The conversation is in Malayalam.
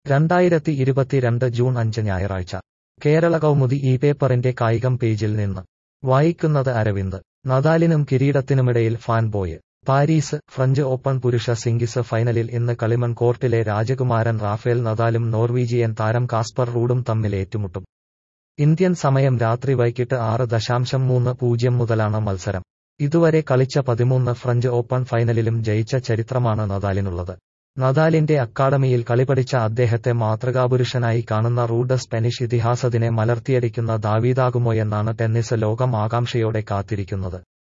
രണ്ടായിരത്തി ഇരുപത്തിരണ്ട് ജൂൺ അഞ്ച് ഞായറാഴ്ച കേരള കൗമുദി ഈ പേപ്പറിന്റെ കായികം പേജിൽ നിന്ന് വായിക്കുന്നത് അരവിന്ദ് നദാലിനും കിരീടത്തിനുമിടയിൽ fan boy Paris French Open പുരുഷ സിംഗിസ് ഫൈനലിൽ ഇന്ന് കളിമൺ കോർട്ടിലെ രാജകുമാരൻ റാഫേൽ നദാലും നോർവീജിയൻ താരം കാസ്പർ റൂഡും തമ്മിൽ ഏറ്റുമുട്ടും ഇന്ത്യൻ സമയം രാത്രി വൈകിട്ട് ആറ് ദശാംശം മൂന്ന് പൂജ്യം മുതലാണ് മത്സരം ഇതുവരെ കളിച്ച പതിമൂന്ന് ഫ്രഞ്ച് ഓപ്പൺ ഫൈനലിലും ജയിച്ച ചരിത്രമാണ് നദാലിനുള്ളത് നദാലിന്റെ അക്കാഡമിയിൽ കളിപഠിച്ച അദ്ദേഹത്തെ മാതൃകാപുരുഷനായി കാണുന്ന റൂഡ് സ്പാനിഷ് ഇതിഹാസത്തിനെ മലർത്തിയടിക്കുന്ന ദാവീദാകുമോയെന്നാണ് ടെന്നീസ് ലോകം ആകാംക്ഷയോടെ കാത്തിരിക്കുന്നത്